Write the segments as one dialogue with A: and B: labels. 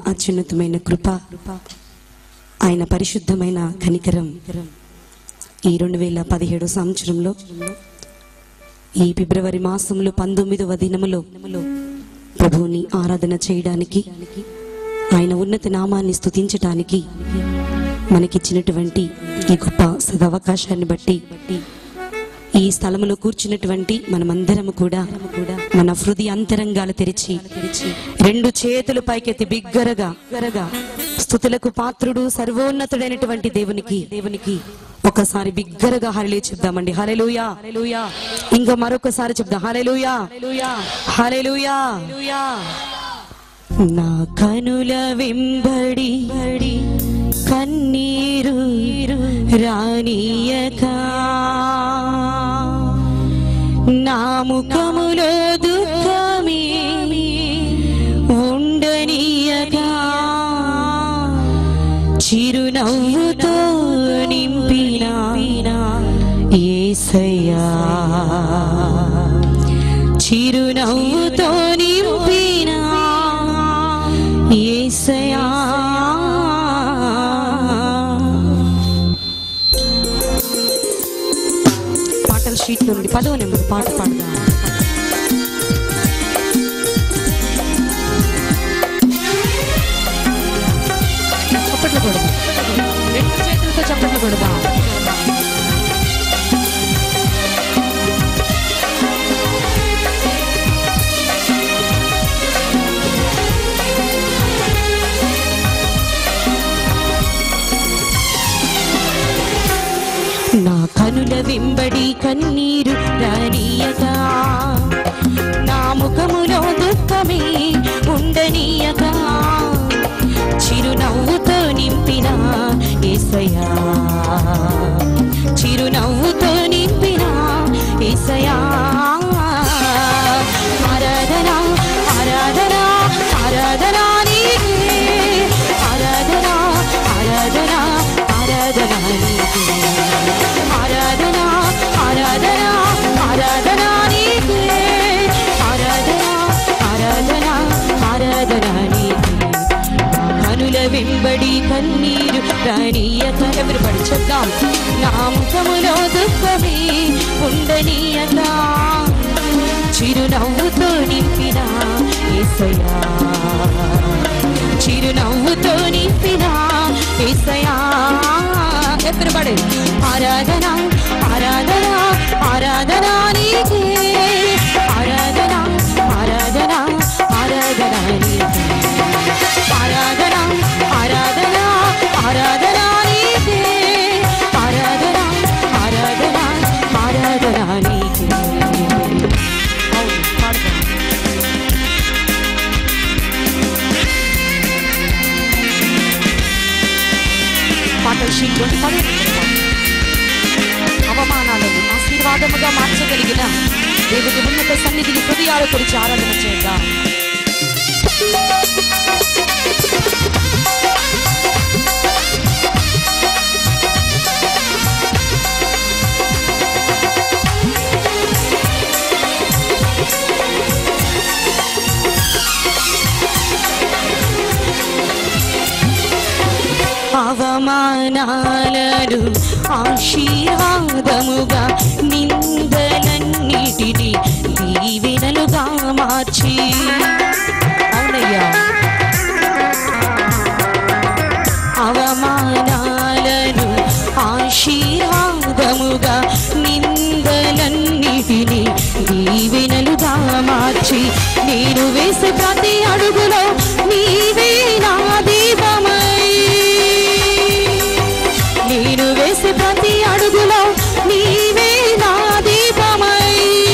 A: అత్యున్నతమైన కృప ఆయన పరిశుద్ధమైన కనికరం ఈ రెండు వేల పదిహేడు సంవత్సరంలో ఈ ఫిబ్రవరి మాసంలో పంతొమ్మిదవ దినములో ప్రభువుని ఆరాధన చేయడానికి ఆయన ఉన్నత నామాన్ని స్తుతించటానికి మనకిచ్చినటువంటి ఈ గొప్ప సదవకాశాన్ని బట్టి ఈ స్థలములో కూర్చున్నటువంటి మనమందరము కూడా మన హృదయ అంతరంగాలు తెరిచి రెండు చేతులు పైకెత్తి బిగ్గరగా గరగా స్థుతులకు పాత్రుడు సర్వోన్నతుడైనటువంటి దేవునికి దేవునికి ఒకసారి బిగ్గరగా హరలే చెప్దామండి హలెలుయా హల్లెలూయా ఇంకా మరొకసారి చెప్దాం హలెలుయా హలెలుయా నా కనుల వెంబడి కన్నీరు రానియక నా ముఖములో దుఃఖమే ఉండనీయక చిరునవ్వుతో నింపిన ఏసయ్యా చిరునవ్వుతో నింపిన ఏసయ్యా పాటల షీట్ నుండి పదో నెంబర్ పాట పాడదాం చప్పట్లు కొడదాం రెండు చేతులతో చప్పట్లు కొడదాం నా కనుల వెంబడి కన్నీరు రానీయగా నా ముఖములో దుఃఖమే ఉండనీయగా చిరునవ్వుతో నింపిన ఏసయా చిరునవ్వుతో నింపిన ఏసయా ఆరాధన ఆరాధన ఆరాధన నీకే ఆరాధన ఆరాధన ఆరాధన నీకే ఆరాధన ఆరాధన ఆరాధన నీకే ఆరాధన ఆరాధన ఆరాధన నీకే కనుల వెంబడి కన్నీరు రానీయక ఎవరు పడి చెప్దాం నా ముఖములో దుఃఖమే ఉండనీయక చిరునవ్వుతో నింపిన ఏసయా చిరునవ్వుతో నింపిన ఏసయా ఎప్పుడు పడే ఆరాధన ఆరాధన ఆరాధన నీకే ఆరాధన ఆరాధన ఆరాధన నీకే ఆరాధన ఆరాధన ఆరాధన నీకే ఆరాధన ఆరాధన ఆరాధన నీకే అవును, పాడదాం. పాటల షీట్ నుండి పదే అవమానాలను ఆశీర్వాదముగా మార్చగలిగిన దేవుడి ఉన్నత సన్నిధిని హృదయాలు కొలిచి ఆరాధన చేద్దాం అవమానాలను ఆశీర్వాదముగా నిందలన్నిటిని దీవెనలుగా మార్చి అవునయ్యా అవమానాలను ఆశీర్వాదముగా నిందలన్నిటిని దీవెనలుగా మార్చి నేను వేసే ప్రతి అడుగులో నీవే నా దీపమై నేను వేసే ప్రతి అడుగులో నీవే నా దీపమై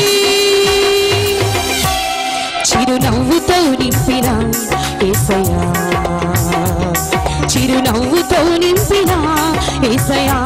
A: చిరునవ్వుతో నింపిన ఏసయా చిరునవ్వుతో నింపిన ఏసయా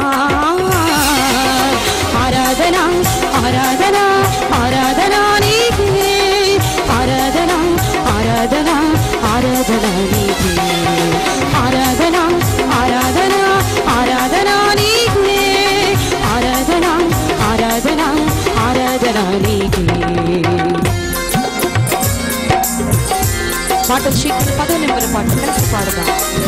A: ఆరాధన ఆరాధన ఆరాధన నీకే ఆరాధన ఆరాధన ఆరాధన నీకే ఆరాధన ఆరాధన ఆరాధన నీకే ఆరాధన ఆరాధన ఆరాధన నీకే పాట షీట్ పదో నెంబర్ పాట కలిసి పాడదాం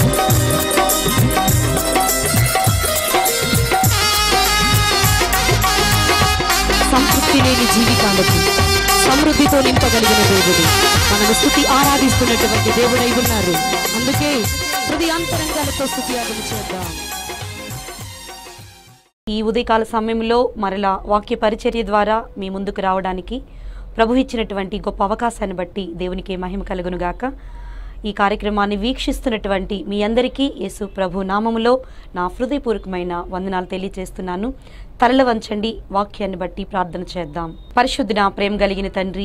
A: సంతృప్తి లేని జీవితాలకు సమృద్ధితో నింపగలిగిన దేవుడు మనను స్థుతి ఆరాధిస్తున్నటువంటి దేవుడై ఉన్నారు అందుకే హృదయాంతరంగాలతో స్థుతి ఆగము చేద్దాం ఈ ఉదయకాల సమయంలో మరలా వాక్య పరిచర్య ద్వారా మీ ముందుకు రావడానికి ప్రభు ఇచ్చినటువంటి గొప్ప అవకాశాన్ని బట్టి దేవునికి మహిమ కలుగునుగాక ఈ కార్యక్రమాన్ని వీక్షిస్తున్నటువంటి మీ అందరికీ యేసు ప్రభు నామములో నా హృదయపూర్వకమైన వందనాలు తెలియజేస్తున్నాను తలల వంచండి వాక్యాన్ని బట్టి ప్రార్థన చేద్దాం పరిశుద్ధున ప్రేమ కలిగిన తండ్రి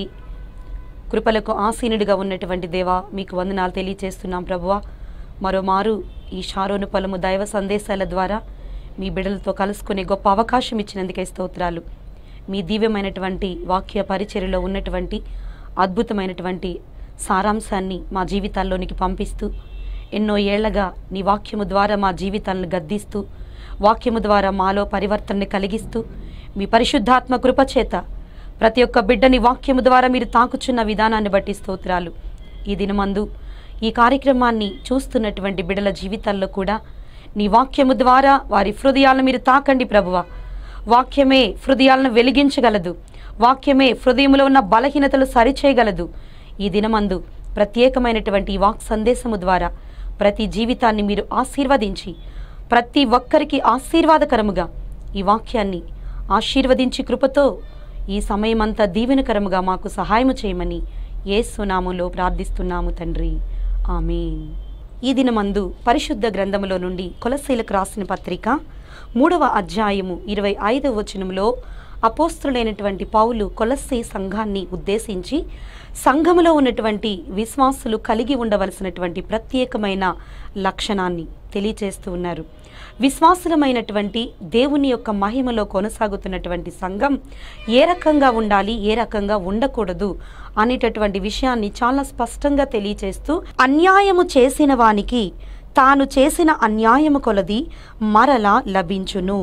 A: కృపలకు ఆసీనుడిగా ఉన్నటువంటి దేవా మీకు వందనాలు తెలియజేస్తున్నాం ప్రభువా మరోమారు ఈ షారోను పొలము దైవ సందేశాల ద్వారా మీ బిడ్డలతో కలుసుకునే గొప్ప అవకాశం ఇచ్చినందుకే స్తోత్రాలు మీ దివ్యమైనటువంటి వాక్య పరిచర్యలో ఉన్నటువంటి అద్భుతమైనటువంటి సారాంశాన్ని మా జీవితాల్లోనికి పంపిస్తూ ఎన్నో ఏళ్లగా నీ వాక్యము ద్వారా మా జీవితాలను గద్దిస్తూ వాక్యము ద్వారా మాలో పరివర్తనని కలిగిస్తూ మీ పరిశుద్ధాత్మ కృపచేత ప్రతి ఒక్క బిడ్డని వాక్యము ద్వారా మీరు తాకుచున్న విధానాన్ని బట్టి స్తోత్రాలు ఈ దినమందు ఈ కార్యక్రమాన్ని చూస్తున్నటువంటి బిడ్డల జీవితాల్లో కూడా నీ వాక్యము ద్వారా వారి హృదయాలను మీరు తాకండి ప్రభువ వాక్యమే హృదయాలను వెలిగించగలదు వాక్యమే హృదయంలో ఉన్న బలహీనతలు సరిచేయగలదు ఈ దినమందు ప్రత్యేకమైనటువంటి ఈ వాక్ సందేశము ద్వారా ప్రతి జీవితాన్ని మీరు ఆశీర్వదించి ప్రతి ఒక్కరికి ఆశీర్వాదకరముగా ఈ వాక్యాన్ని ఆశీర్వదించి కృపతో ఈ సమయమంతా దీవెనకరముగా మాకు సహాయము చేయమని యేసునాములో ప్రార్థిస్తున్నాము తండ్రి ఆమేన్ ఈ దినమందు పరిశుద్ధ గ్రంథములో నుండి కొలసీలకు రాసిన పత్రిక మూడవ అధ్యాయము ఇరవై ఐదవ వచనంలో అపోస్తులైనటువంటి పౌలు కొలస్సీ సంఘాన్ని ఉద్దేశించి సంఘములో ఉన్నటువంటి విశ్వాసులు కలిగి ఉండవలసినటువంటి ప్రత్యేకమైన లక్షణాన్ని తెలియచేస్తూ ఉన్నారు విశ్వాసులమైనటువంటి దేవుని యొక్క మహిమలో కొనసాగుతున్నటువంటి సంఘం ఏ రకంగా ఉండాలి ఏ రకంగా ఉండకూడదు అనేటటువంటి విషయాన్ని చాలా స్పష్టంగా తెలియచేస్తూ అన్యాయము చేసిన వానికి తాను చేసిన అన్యాయము కొలది మరల లభించును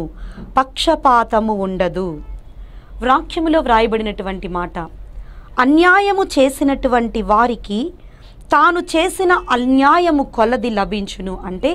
A: పక్షపాతము ఉండదు వాక్యములో వ్రాయబడినటువంటి మాట అన్యాయము చేసినటువంటి వారికి తాను చేసిన అన్యాయము కొలది లభించును అంటే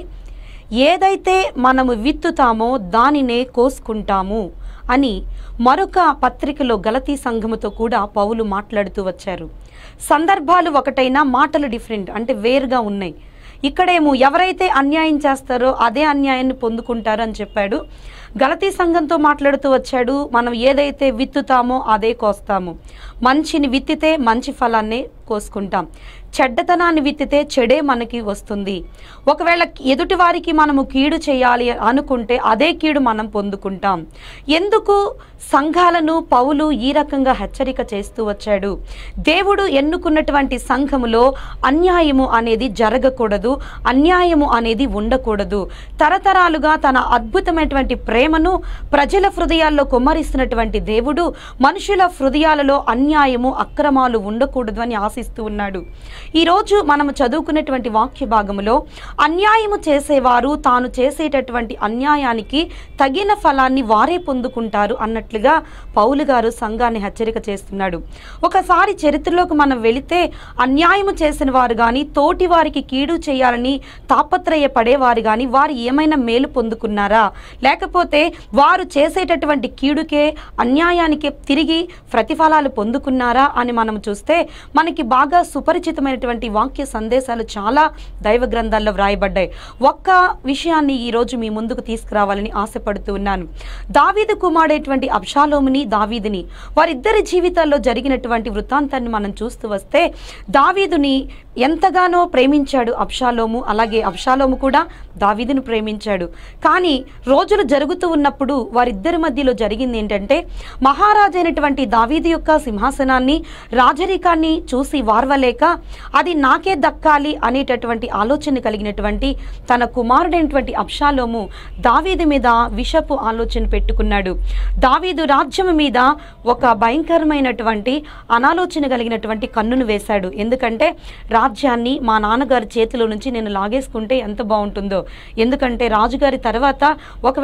A: ఏదైతే మనము విత్తుతామో దానినే కోసుకుంటాము అని మరొక పత్రికలో గలతీ సంఘముతో కూడా పౌలు మాట్లాడుతూ వచ్చారు సందర్భాలు ఒకటైనా మాటలు డిఫరెంట్ అంటే వేరుగా ఉన్నాయి ఇక్కడేమో ఎవరైతే అన్యాయం చేస్తారో అదే అన్యాయాన్ని పొందుకుంటారు అని చెప్పాడు గలతీ సంఘంతో మాట్లాడుతూ వచ్చాడు మనం ఏదైతే విత్తుతామో అదే కోస్తాము మంచిని విత్తితే మంచి ఫలాన్నే కోసుకుంటాం చెడ్డతనాన్ని విత్తితే చెడే మనకి వస్తుంది ఒకవేళ ఎదుటి వారికి మనము కీడు చేయాలి అనుకుంటే అదే కీడు మనం పొందుకుంటాం ఎందుకు సంఘాలను పౌలు ఈ రకంగా హెచ్చరిక చేస్తూ వచ్చాడు దేవుడు ఎన్నుకున్నటువంటి సంఘములో అన్యాయము అనేది జరగకూడదు అన్యాయము అనేది ఉండకూడదు తరతరాలుగా తన అద్భుతమైనటువంటి ప్రేమను ప్రజల హృదయాల్లో కుమ్మరిస్తున్నటువంటి దేవుడు మనుషుల హృదయాలలో అన్యాయము అక్రమాలు ఉండకూడదు అని ఆశిస్తూ ఉన్నాడు ఈరోజు మనము చదువుకున్నటువంటి వాక్య భాగములో అన్యాయము చేసేవారు తాను చేసేటటువంటి అన్యాయానికి తగిన ఫలాన్ని వారే పొందుకుంటారు అన్నట్లుగా పౌలు గారు సంఘాన్ని హెచ్చరిక చేస్తున్నాడు ఒకసారి చరిత్రలోకి మనం వెళితే అన్యాయము చేసిన వారు కానీ తోటి వారికి కీడు చేయాలని తాపత్రయపడేవారు కానీ వారు ఏమైనా మేలు పొందుకున్నారా లేకపోతే వారు చేసేటటువంటి కీడుకే అన్యాయానికి తిరిగి ప్రతిఫలాలు పొందుకున్నారా అని మనం చూస్తే మనకి బాగా సుపరిచితమైనటువంటి వాక్య సందేశాలు చాలా దైవ గ్రంథాల్లో వ్రాయబడ్డాయి ఒక్క విషయాన్ని ఈరోజు మీ ముందుకు తీసుకురావాలని ఆశపడుతూ ఉన్నాను దావీదు కుమారుడైనటువంటి అబ్షాలోముని దావీదుని వారిద్దరి జీవితాల్లో జరిగినటువంటి వృత్తాంతాన్ని మనం చూస్తూ వస్తే దావీదుని ఎంతగానో ప్రేమించాడు అబ్షాలోము అలాగే అబ్షాలోము కూడా దావీదును ప్రేమించాడు కానీ రోజులు జరుగుతూ ఉన్నప్పుడు వారిద్దరి మధ్యలో జరిగింది ఏంటంటే మహారాజైనటువంటి దావీదు యొక్క సింహాసనాన్ని రాజరికాన్ని చూసి వార్వలేక అది నాకే దక్కాలి అనేటటువంటి ఆలోచన కలిగినటువంటి తన కుమారుడైనటువంటి అబ్షాలోము దావీదు మీద విషపు ఆలోచన పెట్టుకున్నాడు దావీదు రాజ్యం మీద ఒక భయంకరమైనటువంటి అనాలోచన కలిగినటువంటి కన్నును వేశాడు ఎందుకంటే రాజ్యాన్ని మా నాన్నగారి చేతిలో నుంచి నేను లాగేసుకుంటే ఎంత బాగుంటుందో ఎందుకంటే రాజుగారి తర్వాత ఒకవేళ ఆ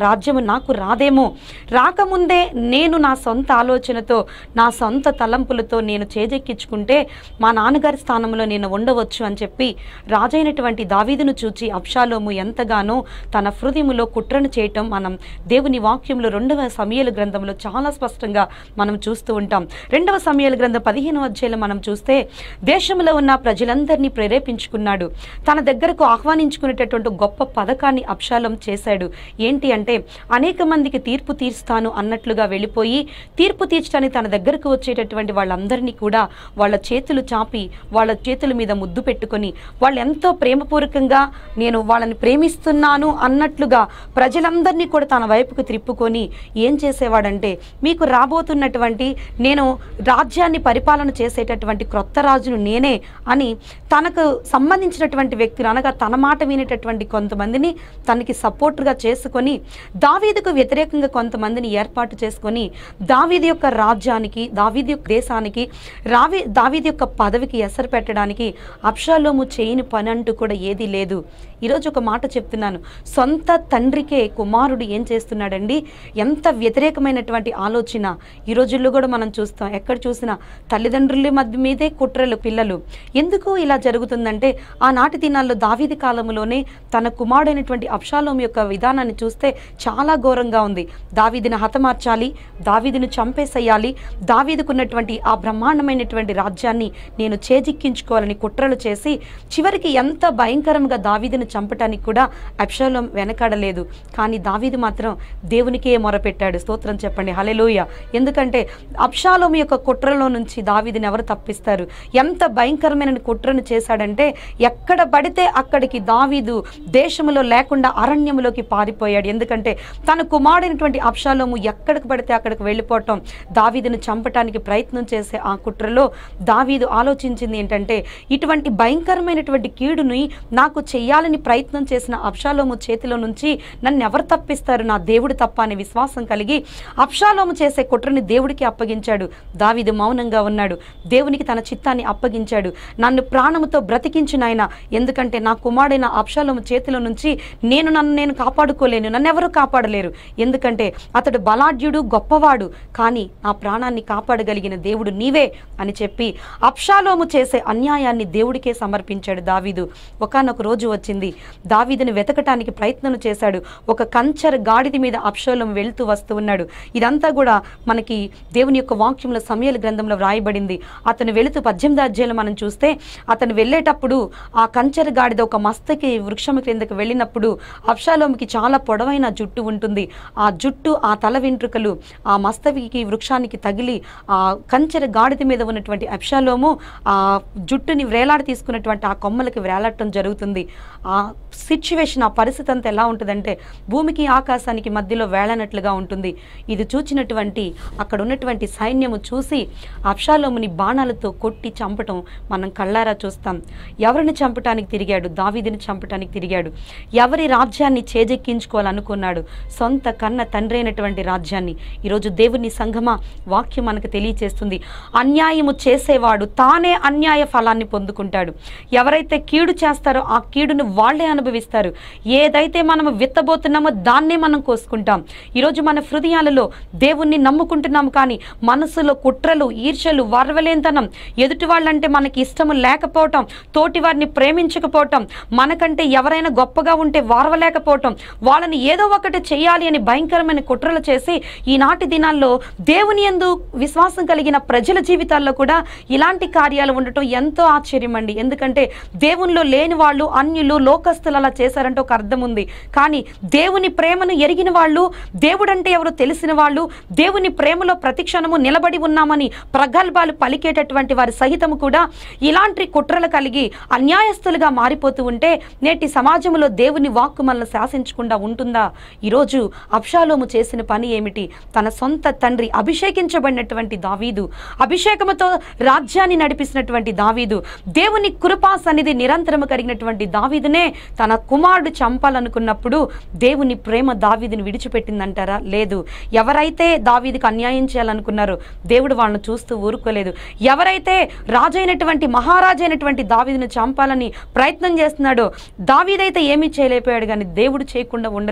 A: రాజ్యము నాకు రాదేమో రాకముందే నేను నా సొంత ఆలోచనతో నా సొంత తలంపులతో నేను చేజెక్కించుకుంటే మా నాన్నగారి స్థానంలో నేను ఉండవచ్చు అని చెప్పి రాజైనటువంటి దావీదును చూచి అబ్షాలోము ఎంతగానో తన హృదయములో కుట్రను చేయటం మనం దేవుని వాక్యంలో రెండవ సమయల గ్రంథంలో చాలా స్పష్టంగా మనం చూస్తూ ఉంటాం రెండవ సమయాల గ్రంథం పదిహేనవ అధ్యాయంలో మనం చూస్తే దేశంలో ఉన్న ప్రజలందరినీ ప్రేరేపించుకున్నాడు తన దగ్గరకు ఆహ్వానించుకునేటటువంటి గొప్ప పథకాన్ని అప్షాలం చేశాడు ఏంటి అంటే అనేక మందికి తీర్పు తీర్స్తాను అన్నట్లుగా వెళ్ళిపోయి తీర్పు తీర్చడానికి తన దగ్గరకు వచ్చేటటువంటి వాళ్ళందరినీ కూడా వాళ్ళ చేతులు చాపి వాళ్ళ చేతుల మీద ముద్దు పెట్టుకొని వాళ్ళు ఎంతో ప్రేమపూర్వకంగా నేను వాళ్ళని ప్రేమిస్తున్నాను అన్నట్లుగా ప్రజలందరినీ కూడా తన వైపుకు త్రిప్పుకొని ఏం చేసేవాడంటే మీకు రాబోతున్నటువంటి నేను రాజ్యాన్ని పరిపాలన చేసేటటువంటి క్రొత్త రాజును నేనే అని తనకు సంబంధించినటువంటి వ్యక్తులు అనగా తన మాట వినేటటువంటి కొంతమందిని తనకి సపోర్ట్గా చేసుకొని దావీదుకు వ్యతిరేకంగా కొంతమందిని ఏర్పాటు చేసుకొని దావీది యొక్క రాజ్యానికి దావీది యొక్క దేశానికి రావి దావీది యొక్క పదవికి ఎసరు పెట్టడానికి అప్షాలోము చేయని పని అంటూ కూడా ఏదీ లేదు ఈరోజు ఒక మాట చెప్తున్నాను సొంత తండ్రికే కుమారుడు ఏం చేస్తున్నాడండి ఎంత వ్యతిరేకమైనటువంటి ఆలోచన ఈ రోజుల్లో కూడా మనం చూస్తాం ఎక్కడ చూసినా తల్లిదండ్రుల మధ్య మీదే కుట్రలు పిల్లలు ఎందుకు ఇలా జరుగుతుందంటే ఆనాటి దినాల్లో దావీది కాలంలోనే తన కుమారుడైనటువంటి అప్షాలోం యొక్క విధానాన్ని చూస్తే చాలా ఘోరంగా ఉంది దావీదిని హతమార్చాలి దావీదిని చంపేసేయాలి దావీదుకున్నటువంటి ఆ బ్రహ్మాండమైనటువంటి రాజ్యాన్ని నేను చేజిక్కించుకోవాలని కుట్రలు చేసి చివరికి ఎంత భయంకరంగా దావీదిని చంపటానికి కూడా అప్షాలోం వెనకాడలేదు కానీ దావీదు మాత్రం దేవునికే మొరపెట్టాడు స్తోత్రం చెప్పండి హలెలూయ ఎందుకంటే అప్షాలోం యొక్క కుట్రలో నుంచి దావీదిని ఎవరు తప్పిస్తారు ఎంత భయంకరమైన కుట్రను చేశాడంటే ఎక్కడ పడితే అక్కడికి దావీదు దేశంలో లేకుండా అరణ్యంలోకి పారిపోయాడు ఎందుకంటే తన కుమారుడైనటువంటి అప్షాలోము ఎక్కడికి పడితే అక్కడికి వెళ్ళిపోవటం దావీదును చంపటానికి ప్రయత్నం చేసే ఆ కుట్రలో దావీదు ఆలోచించింది ఏంటంటే ఇటువంటి భయంకరమైనటువంటి కీడుని నాకు చెయ్యాలని ప్రయత్నం చేసిన అప్షాలోము చేతిలో నుంచి నన్ను ఎవరు తప్పిస్తారు నా దేవుడు తప్ప అనే విశ్వాసం కలిగి అప్షాలోము చేసే కుట్రని దేవుడికి అప్పగించాడు దావీదు మౌనంగా ఉన్నాడు దేవునికి తన చిత్తాన్ని అప్పగించాడు నన్ను ప్రాణముతో బ్రతికించిన ఆయన ఎందుకంటే నా కుమారుడైన అప్షాలోము చేతిలో నుంచి నేను నన్ను నేను కాపాడుకోలేను నన్ను ఎవరు కాపాడలేరు ఎందుకంటే అతడు బలాఢ్యుడు గొప్పవాడు కానీ నా ప్రాణాన్ని కాపాడగలిగిన దేవుడు నీవే అని చెప్పి అప్షాలోము చేసే అన్యాయాన్ని దేవుడికే సమర్పించాడు దావీదు ఒకానొక రోజు వచ్చింది దావీదుని వెతకటానికి ప్రయత్నం చేశాడు ఒక కంచర గాడిద మీద అప్షాలోము వెళ్తూ వస్తూ ఉన్నాడు ఇదంతా కూడా మనకి దేవుని యొక్క వాక్యంలో సమయాల గ్రంథంలో వ్రాయబడింది అతను వెళుతూ పద్దెనిమిది అధ్యాయులు మనం చూస్తే అతను వెళ్ళేటప్పుడు ఆ కంచర గాడిద ఒక మస్తకి వృక్షం క్రిందకి వెళ్ళినప్పుడు అప్షాలోముకి చాలా పొడవైన జుట్టు ఉంటుంది ఆ జుట్టు ఆ తల వెంట్రుకలు ఆ మస్తవికి వృక్షానికి తగిలి ఆ కంచెర గాడిద మీద ఉన్నటువంటి అప్షాలోము ఆ జుట్టుని వేలాడి తీసుకున్నటువంటి ఆ కొమ్మలకి వేలాడటం జరుగుతుంది ఆ సిచ్యువేషన్ ఆ పరిస్థితి అంతా ఎలా ఉంటుందంటే భూమికి ఆకాశానికి మధ్యలో వేళనట్లుగా ఉంటుంది ఇది చూచినటువంటి అక్కడ ఉన్నటువంటి సైన్యము చూసి అప్షాలోముని బాణాలతో కొట్టి చంపటం మనం కళ్ళారా చూస్తాం ఎవరిని చంపటానికి తిరిగాడు దావీదిని చంపటానికి తిరిగాడు ఎవరి రాజ్యాన్ని చేజెక్కించుకోవాలనుకున్నాడు సొంత కన్న తండ్రి అయినటువంటి రాజ్యాన్ని ఈరోజు దేవుని సంఘమా వాక్యం మనకు తెలియచేస్తుంది అన్యాయము చేసేవాడు తానే అన్యాయ ఫలాన్ని పొందుకుంటాడు ఎవరైతే కీడు చేస్తారో ఆ కీడును వాళ్ళే అనుభవిస్తారు ఏదైతే మనము విత్తబోతున్నామో దాన్నే మనం కోసుకుంటాం ఈరోజు మన హృదయాలలో దేవుణ్ణి నమ్ముకుంటున్నాము కానీ మనసులో కుట్రలు ఈర్షలు వర్వలేంతనం ఎదుటి వాళ్ళంటే మనకి ఇష్టము లేకపోవటం తోటి వారిని ప్రేమించకపోవటం మనకంటే ఎవరైనా గొప్పగా ఉంటే వారవలేకపోవటం వాళ్ళని ఏదో ఒకటి చేయాలి అని భయంకరమైన కుట్రలు చేసి ఈనాటి దినాల్లో దేవుని యందు విశ్వాసం కలిగిన ప్రజల జీవితాల్లో కూడా ఇలాంటి కార్యాలు ఉండటం ఎంతో ఆశ్చర్యం అండి ఎందుకంటే దేవునిలో లేని వాళ్ళు అన్యులు లోకస్తులు అలా చేశారంటే ఒక అర్థం ఉంది కానీ దేవుని ప్రేమను ఎరిగిన వాళ్ళు దేవుడంటే ఎవరో తెలిసిన వాళ్ళు దేవుని ప్రేమలో ప్రతిక్షణము నిలబడి ఉన్నామని ప్రగల్భాలు పలికేటటువంటి వారి సహితము కూడా ఇలాంటి కుట్రలు కలిగి అన్యాయస్తులుగా మారిపోతూ ఉంటే నేటి సమాజంలో దేవుని వాక్కు మనల్ని శాసించకుండా ఉంటుందా ఈరోజు అప్షాలోము చేసిన పని ఏమిటి తన సొంత తండ్రి అభిషేకించబడినటువంటి దావీదు అభిషేకముతో రాజ్యాన్ని నడిపిస్తున్నటువంటి దావీదు దేవుని కృపా సన్నిధి నిరంతరము కలిగినటువంటి దావీదునే తన కుమారుడు చంపాలనుకున్నప్పుడు దేవుని ప్రేమ దావీదుని విడిచిపెట్టిందంటారా లేదు ఎవరైతే దావీదుకు అన్యాయం చేయాలనుకున్నారో దేవుడు వాళ్ళని చూస్తూ ఊరుకోలేదు ఎవరైతే రాజైనటువంటి మహారాజైనటువంటి దావీదును చంపాలని ప్రయత్నం చేస్తున్నాడో దావీదైతే ఏమీ చేయలేకపోయాడు కానీ దేవుడు చేయకుండా ఉండలేడండి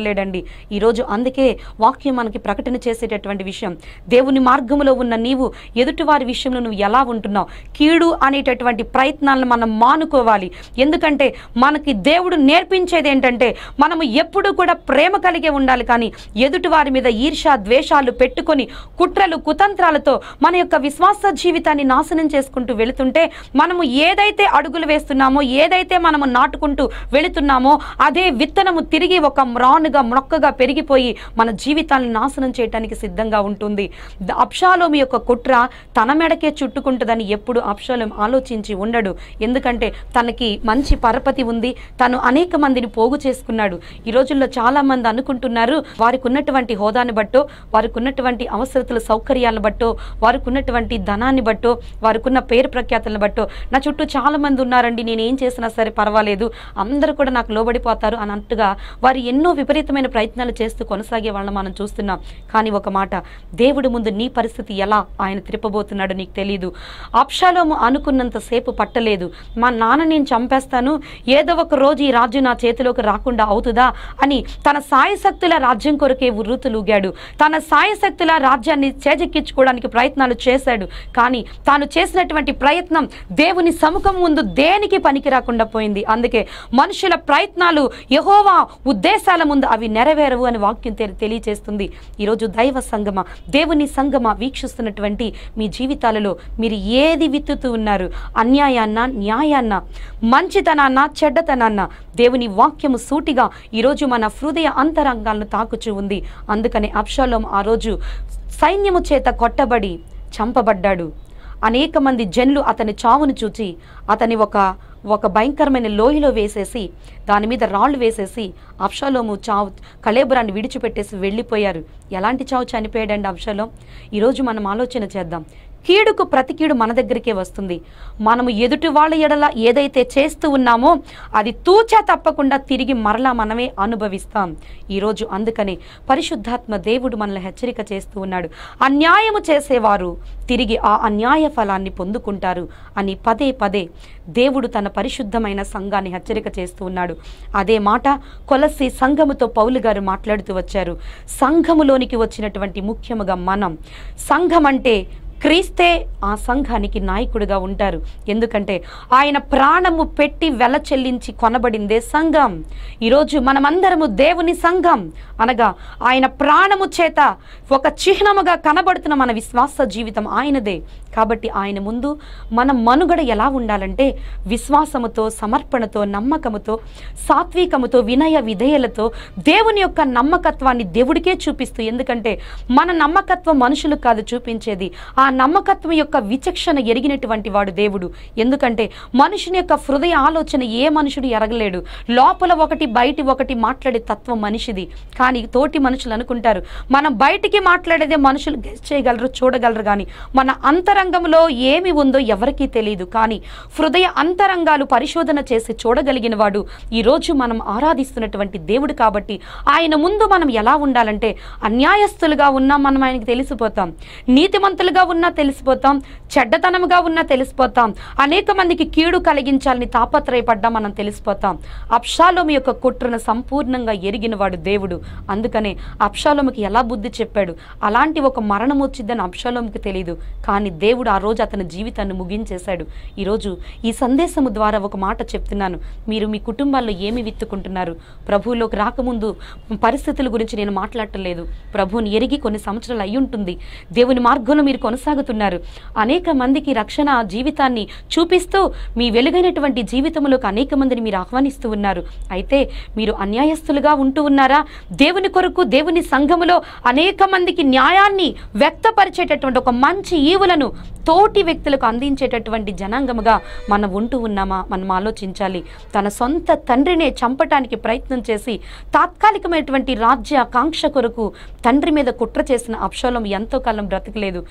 A: ఈరోజు అందుకే వాక్యం మనకి ప్రకటన చేసేటటువంటి విషయం దేవుని మార్గంలో ఉన్న నీవు ఎదుటివారి విషయంలో నువ్వు ఎలా ఉంటున్నావు కీడు అనేటటువంటి ప్రయత్నాలను మనం మానుకోవాలి ఎందుకంటే మనకి దేవుడు నేర్పించేది ఏంటంటే మనము ఎప్పుడు కూడా ప్రేమ కలిగే ఉండాలి కానీ ఎదుటి వారి మీద ఈర్ష ద్వేషాలు పెట్టుకొని కుట్రలు కుతంత్రాలతో మన యొక్క విశ్వాస జీవితాన్ని నాశనం చేసుకుంటూ వెళుతుంటే మనము ఏదైతే అడుగులు వేస్తున్నామో ఏదైతే మనము నాటుకుంటూ వెళుతున్నామో అదే విత్తనము తిరిగి ఒక మ్రానుగా మొక్కగా పెరిగిపోయి మన జీవితాన్ని నాశనం చేయడానికి సిద్ధంగా ఉంటుంది ద- అబ్షాలోము యొక్క కుట్ర తన మెడకే చుట్టుకుంటుందని ఎప్పుడు అబ్షాలోం ఆలోచించి ఉండడు ఎందుకంటే తనకి మంచి పరపతి ఉంది తను అనేక మందిని పోగు చేసుకున్నాడు ఈ రోజుల్లో చాలా మంది అనుకుంటున్నారు వారికి ఉన్నటువంటి హోదాని బట్టో వారికి ఉన్నటువంటి అవసరతల సౌకర్యాలను బట్టో వారికి ఉన్నటువంటి ధనాన్ని బట్టో వారికి ఉన్న పేరు ప్రఖ్యాతులను బట్టో నా చుట్టూ చాలా మంది ఉన్నారండి నేను ఏం చేసినా సరే పర్వాలేదు అందరూ కూడా నాకు లోబడిపోతారు అన్నట్టుగా వారు ఎన్నో విపరీతమైన ప్రయత్నాలు చేస్తూ కొనసాగే వాళ్ళని మనం చూస్తున్నాం కానీ ఒక మాట దేవుడి ముందు నీ పరిస్థితి ఎలా ఆయన త్రిప్పబోతున్నాడో నీకు తెలియదు అప్షాలోము అనుకున్నంత సేపు పట్టలేదు మా నాన్న నేను చంపేస్తాను ఏదో ఒక రోజు ఈ రాజ్యం నా చేతిలోకి రాకుండా అవుతుందా అని తన సాయశక్తుల రాజ్యం కొరకే ఉర్రుతులూగాడు తన సాయశక్తుల రాజ్యాన్ని చేజెక్కించుకోవడానికి ప్రయత్నాలు చేశాడు కానీ తాను చేసినటువంటి ప్రయత్నం దేవుని సముఖం ముందు దేనికి పనికి రాకుండా పోయింది అందుకే మనుషుల ప్రయత్నాలు యహోవా ఉద్దేశాల ముందు అవి నెరవేరవు అని వాక్యం తెలి- తెలియచేస్తుంది ఈరోజు దైవ సంగమ దేవుని సంగమ వీక్షిస్తున్నటువంటి మీ జీవితాలలో మీరు ఏది విత్తుతూ ఉన్నారు అన్యాయాన్న న్యాయాన్న మంచితనాన్న చెడ్డతనాన్న దేవుని వాక్యము సూటిగా ఈరోజు మన హృదయ అంతరంగాలను తాకుచూ ఉంది అందుకని అప్షాలోం ఆ రోజు సైన్యము చేత కొట్టబడి చంపబడ్డాడు అనేక మంది జనులు అతని చావును చూచి అతని ఒక ఒక భయంకరమైన లోయలో వేసేసి దాని మీద రాళ్ళు వేసేసి అప్షాలోము చావు కళేబురాన్ని విడిచిపెట్టేసి వెళ్ళిపోయారు ఎలాంటి చావు చనిపోయాడండి అప్షాలోం ఈరోజు మనం ఆలోచన చేద్దాం కీడుకు ప్రతి కీడు మన దగ్గరికే వస్తుంది మనము ఎదుటి వాళ్ళ ఎడల ఏదైతే చేస్తూ ఉన్నామో అది తూచా తప్పకుండా తిరిగి మరలా మనమే అనుభవిస్తాం ఈరోజు అందుకని పరిశుద్ధాత్మ దేవుడు మనల్ని హెచ్చరిక చేస్తూ ఉన్నాడు అన్యాయము చేసేవారు తిరిగి ఆ అన్యాయ ఫలాన్ని పొందుకుంటారు అని పదే పదే దేవుడు తన పరిశుద్ధమైన సంఘాన్ని హెచ్చరిక చేస్తూ ఉన్నాడు అదే మాట కొలసి సంఘముతో పౌలు గారు మాట్లాడుతూ వచ్చారు సంఘములోనికి వచ్చినటువంటి ముఖ్యముగా మనం సంఘం అంటే క్రీస్తే ఆ సంఘానికి నాయకుడిగా ఉంటారు ఎందుకంటే ఆయన ప్రాణము పెట్టి వెల చెల్లించి కొనబడిందే సంఘం ఈరోజు మనమందరము దేవుని సంఘం అనగా ఆయన ప్రాణము చేత ఒక చిహ్నముగా కనబడుతున్న మన విశ్వాస జీవితం ఆయనదే కాబట్టి ఆయన ముందు మన మనుగడ ఎలా ఉండాలంటే విశ్వాసముతో సమర్పణతో నమ్మకముతో సాత్వికముతో వినయ విధేయలతో దేవుని యొక్క నమ్మకత్వాన్ని దేవుడికే చూపిస్తూ ఎందుకంటే మన నమ్మకత్వం మనుషులు కాదు చూపించేది ఆ నమ్మకత్వం యొక్క విచక్షణ ఎరిగినటువంటి వాడు దేవుడు ఎందుకంటే మనుషుని యొక్క హృదయ ఆలోచన ఏ మనుషుడు ఎరగలేడు లోపల ఒకటి బయటి ఒకటి మాట్లాడే తత్వం మనిషిది కానీ తోటి మనుషులు అనుకుంటారు మనం బయటికి మాట్లాడేదే మనుషులు గెస్ చేయగలరు చూడగలరు కానీ మన అంతరంగంలో ఏమి ఉందో ఎవరికీ తెలియదు కానీ హృదయ అంతరంగాలు పరిశోధన చేసి చూడగలిగిన వాడు ఈరోజు మనం ఆరాధిస్తున్నటువంటి దేవుడు కాబట్టి ఆయన ముందు మనం ఎలా ఉండాలంటే అన్యాయస్తులుగా ఉన్నా మనం ఆయనకి తెలిసిపోతాం నీతిమంతులుగా ఉన్నా తెలిసిపోతాం చెడ్డతనముగా ఉన్నా తెలిసిపోతాం అనేక మందికి కీడు కలిగించాలని తాపత్రయపడ్డా మనం తెలిసిపోతాం అప్షాలోము యొక్క కుట్రను సంపూర్ణంగా ఎరిగిన వాడు దేవుడు అందుకనే అప్షాలోముకి ఎలా బుద్ధి చెప్పాడు అలాంటి ఒక మరణం వచ్చిందని అప్షాలోముకి తెలియదు కానీ దేవుడు ఆ రోజు అతని జీవితాన్ని ముగించేశాడు ఈరోజు ఈ సందేశము ద్వారా ఒక మాట చెప్తున్నాను మీరు మీ కుటుంబాల్లో ఏమి విత్తుకుంటున్నారు ప్రభువులోకి రాకముందు పరిస్థితుల గురించి నేను మాట్లాడటం లేదు ప్రభువుని ఎరిగి కొన్ని సంవత్సరాలు అయి ఉంటుంది దేవుని మార్గంలో మీరు కొనసాగుతున్నారు అనేక మందికి రక్షణ జీవితాన్ని చూపిస్తూ మీ వెలుగైనటువంటి జీవితంలోకి అనేక మందిని మీరు ఆహ్వానిస్తూ ఉన్నారు అయితే మీరు అన్యాయస్తులుగా ఉంటూ ఉన్నారా దేవుని కొరకు దేవుని సంఘములో అనేక మందికి న్యాయాన్ని వ్యక్తపరిచేటటువంటి ఒక మంచి ఈవులను తోటి వ్యక్తులకు అందించేటటువంటి జనాంగముగా మనం ఉంటూ ఉన్నామా మనం ఆలోచించాలి తన సొంత తండ్రినే చంపటానికి ప్రయత్నం చేసి తాత్కాలికమైనటువంటి రాజ్య కాంక్ష కొరకు తండ్రి మీద కుట్ర చేసిన అప్షోలం ఎంతో కాలం బ్రతకలేదు ఈరోజు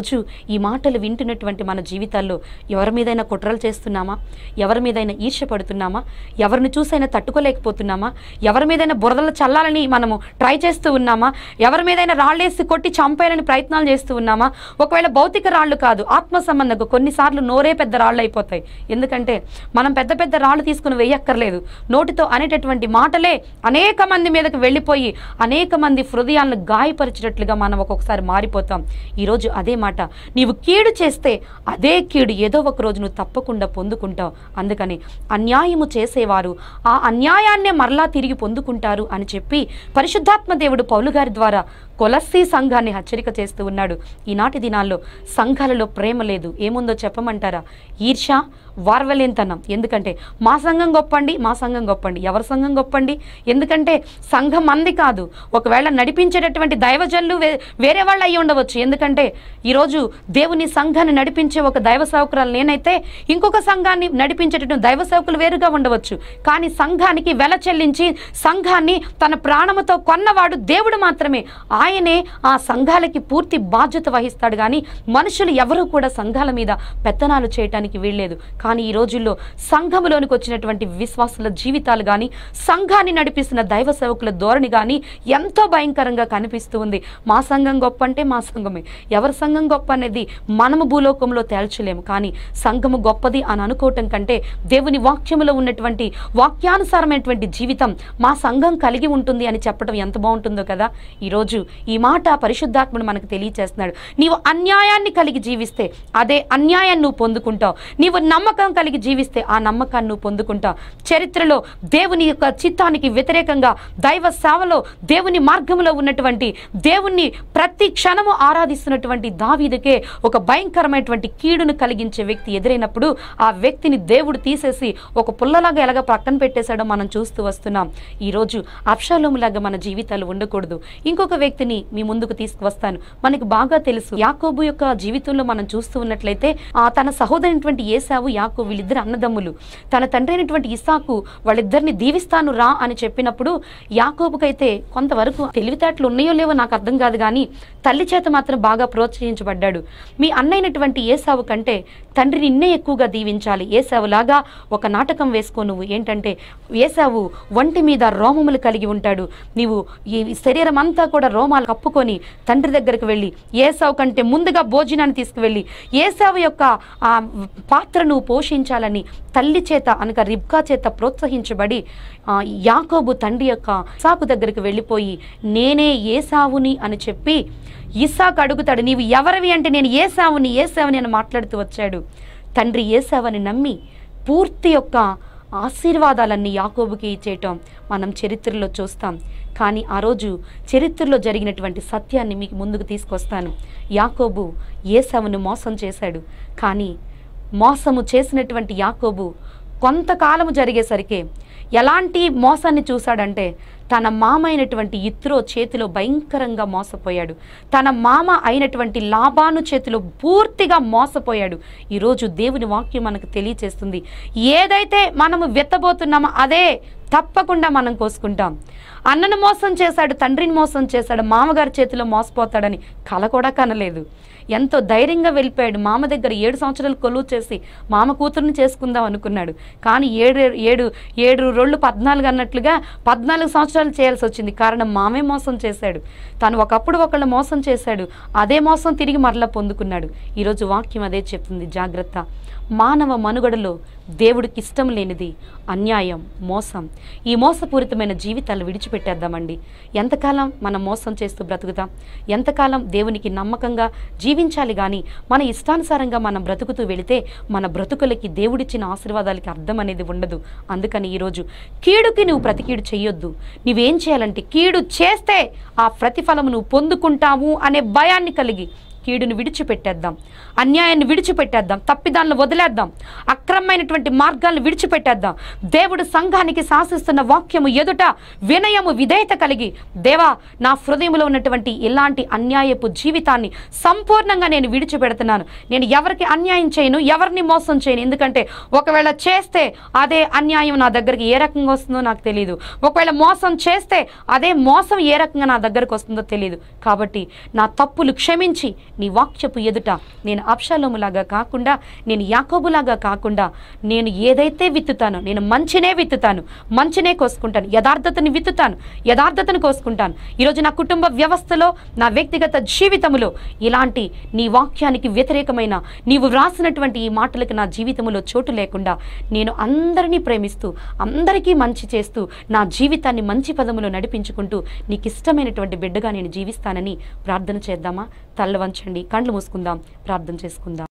A: ఈరోజు ఈ మాటలు వింటున్నటువంటి మన జీవితాల్లో ఎవరి మీదైనా కుట్రలు చేస్తున్నామా ఎవరి మీదైనా ఈర్ష్య పడుతున్నామా ఎవరిని చూసైనా తట్టుకోలేకపోతున్నామా ఎవరి మీదైనా బురదలు చల్లాలని మనము ట్రై చేస్తూ ఉన్నామా ఎవరి మీదైనా రాళ్ళేసి కొట్టి చంపేయాలని ప్రయత్నాలు చేస్తూ ఉన్నామా ఒకవేళ భౌతిక రాళ్ళు కాదు ఆత్మ సంబంధంగా కొన్నిసార్లు నోరే పెద్ద రాళ్ళు అయిపోతాయి ఎందుకంటే మనం పెద్ద పెద్ద రాళ్ళు తీసుకుని వేయక్కర్లేదు నోటితో అనేటటువంటి మాటలే అనేక మంది మీదకి వెళ్ళిపోయి అనేక మంది హృదయాలను గాయపరిచేటట్లుగా మనం ఒక్కొక్కసారి మారిపోతాం ఈరోజు అదే మాట నీవు కీడు చేస్తే అదే కీడు ఏదో ఒక రోజు నువ్వు తప్పకుండా పొందుకుంటావు అందుకని అన్యాయము చేసేవారు ఆ అన్యాయాన్నే మరలా తిరిగి పొందుకుంటారు అని చెప్పి పరిశుద్ధాత్మ దేవుడు పౌలు గారి ద్వారా కొలస్సీ సంఘాన్ని హెచ్చరిక చేస్తూ ఉన్నాడు ఈనాటి దినాల్లో సంఘాలలో ప్రేమ లేదు ఏముందో చెప్పమంటారా ఈర్ష వార్వలేంతనం ఎందుకంటే మా సంఘం గొప్పండి మా సంఘం గొప్పండి ఎవరి సంఘం గొప్పండి ఎందుకంటే సంఘం మంది కాదు ఒకవేళ నడిపించేటటువంటి దైవజనులు వే- వేరే వాళ్ళు అయి ఉండవచ్చు ఎందుకంటే ఈరోజు దేవుని సంఘాన్ని నడిపించే ఒక దైవ సేవకురాలు నేనైతే ఇంకొక సంఘాన్ని నడిపించేటటువంటి దైవ సేవకులు వేరుగా ఉండవచ్చు కానీ సంఘానికి వెల చెల్లించి సంఘాన్ని తన ప్రాణముతో కొన్నవాడు దేవుడు మాత్రమే ఆయనే ఆ సంఘాలకి పూర్తి బాధ్యత వహిస్తాడు కానీ మనుషులు ఎవరూ కూడా సంఘాల మీద పెత్తనాలు చేయటానికి వీల్లేదు కానీ ఈ రోజుల్లో సంఘములోనికి వచ్చినటువంటి విశ్వాసుల జీవితాలు కానీ సంఘాన్ని నడిపిస్తున్న దైవ సేవకుల ధోరణి కానీ ఎంతో భయంకరంగా కనిపిస్తూ ఉంది మా సంఘం గొప్ప అంటే మా సంఘమే ఎవరి సంఘం గొప్ప అనేది మనము భూలోకంలో తేల్చలేము కానీ సంఘము గొప్పది అని అనుకోవటం కంటే దేవుని వాక్యములో ఉన్నటువంటి వాక్యానుసారమైనటువంటి జీవితం మా సంఘం కలిగి ఉంటుంది అని చెప్పడం ఎంత బాగుంటుందో కదా ఈరోజు ఈ మాట పరిశుద్ధాత్ముడు మనకు తెలియచేస్తున్నాడు నీవు అన్యాయాన్ని కలిగి జీవిస్తే అదే అన్యాయాన్ని నువ్వు పొందుకుంటావు నీవు నమ్మకం కలిగి జీవిస్తే ఆ నమ్మకాన్ని నువ్వు పొందుకుంటావు చరిత్రలో దేవుని యొక్క చిత్తానికి వ్యతిరేకంగా దైవ సేవలో దేవుని మార్గంలో ఉన్నటువంటి దేవుణ్ణి ప్రతి క్షణము ఆరాధిస్తున్నటువంటి దావీదుకే ఒక భయంకరమైనటువంటి కీడును కలిగించే వ్యక్తి ఎదురైనప్పుడు ఆ వ్యక్తిని దేవుడు తీసేసి ఒక పుల్లలాగా ఎలాగ పక్కన పెట్టేశాడో మనం చూస్తూ వస్తున్నాం ఈరోజు అప్షాలోములాగా మన జీవితాలు ఉండకూడదు ఇంకొక వ్యక్తిని మీ ముందుకు తీసుకువస్తాను మనకి బాగా తెలుసు యాకోబు యొక్క జీవితంలో మనం చూస్తూ ఉన్నట్లయితే ఆ తన సహోదరైనటువంటి ఏసావు యాకో వీళ్ళిద్దరు అన్నదమ్ములు తన తండ్రి అయినటువంటి ఇసాకు వాళ్ళిద్దరిని దీవిస్తాను రా అని చెప్పినప్పుడు యాకోబుకైతే కొంతవరకు తెలివితేటలు ఉన్నాయో లేవో నాకు అర్థం కాదు కానీ తల్లి చేత మాత్రం బాగా ప్రోత్సహించబడ్డాడు మీ అన్నైనటువంటి ఏసావు కంటే తండ్రిని నిన్నే ఎక్కువగా దీవించాలి ఏసావులాగా ఒక నాటకం వేసుకో నువ్వు ఏంటంటే ఏసావు ఒంటి మీద రోమములు కలిగి ఉంటాడు నీవు ఈ శరీరం అంతా కూడా రోమాలు కప్పుకొని తండ్రి దగ్గరికి వెళ్ళి ఏసావు కంటే ముందుగా భోజనాన్ని తీసుకువెళ్ళి ఏసావు యొక్క ఆ పాత్రను పోషించాలని తల్లి చేత అనక రిబ్కా చేత ప్రోత్సహించబడి ఆ, యాకోబు తండ్రి యొక్క ఇసాకు దగ్గరికి వెళ్ళిపోయి నేనే ఏసావుని అని చెప్పి ఇసాకు అడుగుతాడు నీవు ఎవరివి అంటే నేను ఏసావుని ఏసావుని అని మాట్లాడుతూ వచ్చాడు తండ్రి ఏసావని నమ్మి పూర్తి యొక్క ఆశీర్వాదాలన్నీ యాకోబుకి ఇచ్చేయటం మనం చరిత్రలో చూస్తాం కానీ ఆ రోజు చరిత్రలో జరిగినటువంటి సత్యాన్ని మీకు ముందుకు తీసుకొస్తాను యాకోబు ఏసావును మోసం చేశాడు కానీ మోసము చేసినటువంటి యాకోబు కొంతకాలము జరిగేసరికి ఎలాంటి మోసాన్ని చూశాడంటే తన మామ అయినటువంటి ఇత్రో చేతిలో భయంకరంగా మోసపోయాడు తన మామ అయినటువంటి లాభాను చేతిలో పూర్తిగా మోసపోయాడు ఈరోజు దేవుని వాక్యం మనకు తెలియచేస్తుంది ఏదైతే మనము వెత్తబోతున్నామో అదే తప్పకుండా మనం కోసుకుంటాం అన్నను మోసం చేశాడు తండ్రిని మోసం చేశాడు మామగారి చేతిలో మోసపోతాడని కల కూడా కనలేదు ఎంతో ధైర్యంగా వెళ్ళిపోయాడు మామ దగ్గర ఏడు సంవత్సరాలు కొలువు చేసి మామ కూతురుని చేసుకుందాం అనుకున్నాడు కానీ ఏడు ఏడు ఏడు రోళ్ళు పద్నాలుగు అన్నట్లుగా పద్నాలుగు సంవత్సరాలు చేయాల్సి వచ్చింది కారణం మామే మోసం చేశాడు తను ఒకప్పుడు ఒకళ్ళు మోసం చేశాడు అదే మోసం తిరిగి మరలా పొందుకున్నాడు ఈరోజు వాక్యం అదే చెప్తుంది జాగ్రత్త మానవ మనుగడలో దేవుడికి ఇష్టం లేనిది అన్యాయం మోసం ఈ మోసపూరితమైన జీవితాలు విడిచిపెట్టేద్దామండి ఎంతకాలం మనం మోసం చేస్తూ బ్రతుకుతాం ఎంతకాలం దేవునికి నమ్మకంగా జీవించాలి కానీ మన ఇష్టానుసారంగా మనం బ్రతుకుతూ వెళితే మన బ్రతుకులకి దేవుడిచ్చిన ఆశీర్వాదాలకి అర్థం అనేది ఉండదు అందుకని ఈరోజు కీడుకి నువ్వు ప్రతికీడు చేయొద్దు నువ్వేం చేయాలంటే కీడు చేస్తే ఆ ప్రతిఫలం నువ్వు పొందుకుంటావు అనే భయాన్ని కలిగి కీడును విడిచిపెట్టేద్దాం అన్యాయాన్ని విడిచిపెట్టేద్దాం తప్పిదాలను వదిలేద్దాం అక్రమమైనటువంటి మార్గాలను విడిచిపెట్టేద్దాం దేవుడు సంఘానికి శాసిస్తున్న వాక్యము ఎదుట వినయము విధేయత కలిగి దేవా నా హృదయంలో ఉన్నటువంటి ఇలాంటి అన్యాయపు జీవితాన్ని సంపూర్ణంగా నేను విడిచిపెడుతున్నాను నేను ఎవరికి అన్యాయం చేయను ఎవరిని మోసం చేయను ఎందుకంటే ఒకవేళ చేస్తే అదే అన్యాయం నా దగ్గరికి ఏ రకంగా వస్తుందో నాకు తెలియదు ఒకవేళ మోసం చేస్తే అదే మోసం ఏ రకంగా నా దగ్గరకు వస్తుందో తెలియదు కాబట్టి నా తప్పులు క్షమించి నీ వాక్యపు ఎదుట నేను అప్షలోములాగా కాకుండా నేను యాకోబులాగా కాకుండా నేను ఏదైతే విత్తుతానో నేను మంచినే విత్తుతాను మంచినే కోసుకుంటాను యథార్థతని విత్తుతాను యథార్థతను కోసుకుంటాను ఈరోజు నా కుటుంబ వ్యవస్థలో నా వ్యక్తిగత జీవితంలో ఇలాంటి నీ వాక్యానికి వ్యతిరేకమైన నీవు వ్రాసినటువంటి ఈ మాటలకు నా జీవితంలో చోటు లేకుండా నేను అందరినీ ప్రేమిస్తూ అందరికీ మంచి చేస్తూ నా జీవితాన్ని మంచి పదములో నడిపించుకుంటూ నీకు ఇష్టమైనటువంటి బిడ్డగా నేను జీవిస్తానని ప్రార్థన చేద్దామా తల్ల వంచండి కండ్లు మూసుకుందాం ప్రార్థన చేసుకుందాం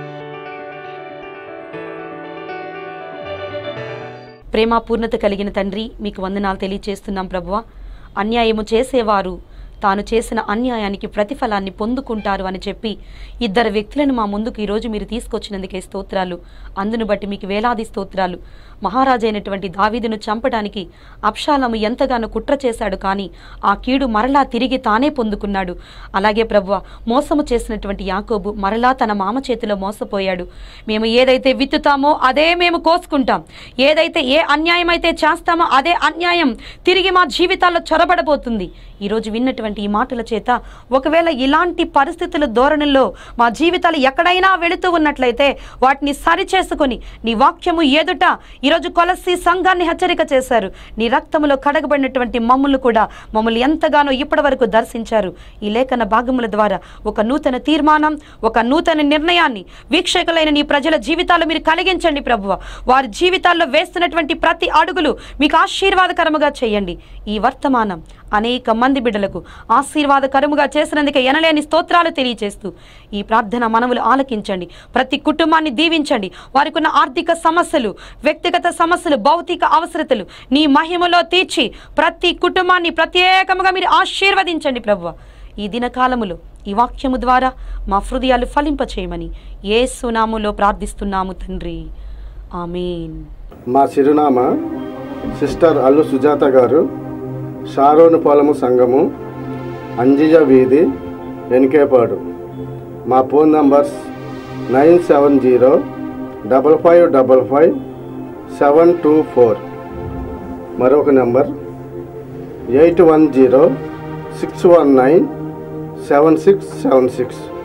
A: ప్రేమ పూర్ణత కలిగిన తండ్రి మీకు వందనాలు తెలియచేస్తున్నాం ప్రభువ అన్యాయము చేసేవారు తాను చేసిన అన్యాయానికి ప్రతిఫలాన్ని పొందుకుంటారు అని చెప్పి ఇద్దరు వ్యక్తులను మా ముందుకు ఈరోజు మీరు తీసుకొచ్చినందుకే స్తోత్రాలు అందును బట్టి మీకు వేలాది స్తోత్రాలు మహారాజైనటువంటి దావీదును చంపడానికి అప్షాలము ఎంతగానో కుట్ర చేశాడు కానీ ఆ కీడు మరలా తిరిగి తానే పొందుకున్నాడు అలాగే ప్రభువ మోసము చేసినటువంటి యాకోబు మరలా తన మామ చేతిలో మోసపోయాడు మేము ఏదైతే విత్తుతామో అదే మేము కోసుకుంటాం ఏదైతే ఏ అన్యాయం అయితే చేస్తామో అదే అన్యాయం తిరిగి మా జీవితాల్లో చొరబడబోతుంది ఈరోజు విన్నటువంటి ఈ మాటల చేత ఒకవేళ ఇలాంటి పరిస్థితుల ధోరణిలో మా జీవితాలు ఎక్కడైనా వెళుతూ ఉన్నట్లయితే వాటిని సరిచేసుకొని నీ వాక్యము ఎదుట ఈరోజు కొలసి సంఘాన్ని హెచ్చరిక చేశారు నీ రక్తములో కడగబడినటువంటి మమ్మల్ని కూడా మమ్మల్ని ఎంతగానో ఇప్పటి వరకు దర్శించారు ఈ లేఖన భాగముల ద్వారా ఒక నూతన తీర్మానం ఒక నూతన నిర్ణయాన్ని వీక్షకులైన నీ ప్రజల జీవితాల్లో మీరు కలిగించండి ప్రభువ వారి జీవితాల్లో వేస్తున్నటువంటి ప్రతి అడుగులు మీకు ఆశీర్వాదకరముగా చేయండి ఈ వర్తమానం అనేక మంది బిడ్డలకు ఆశీర్వాదకరముగా చేసినందుకే ఎనలేని స్తోత్రాలు తెలియచేస్తూ ఈ ప్రార్థన మనవులు ఆలకించండి ప్రతి కుటుంబాన్ని దీవించండి వారికి ఉన్న ఆర్థిక సమస్యలు వ్యక్తిగత సమస్యలు భౌతిక అవసరతలు నీ మహిమలో తీర్చి ప్రతి కుటుంబాన్ని ప్రత్యేకముగా మీరు ఆశీర్వదించండి ప్రభువ ఈ దినకాలములో ఈ వాక్యము ద్వారా మా హృదయాలు ఫలింపచేయమని ఏ సునాములో ప్రార్థిస్తున్నాము తండ్రి ఆమెన్
B: మా చిరునామా సిస్టర్ అల్లు సుజాత గారు షారోను పొలము సంఘము అంజిజ వీధి వెనికేపాడు మా phone numbers nine seven zero double five double five seven two four మరొక number eight one zero six one nine seven six seven six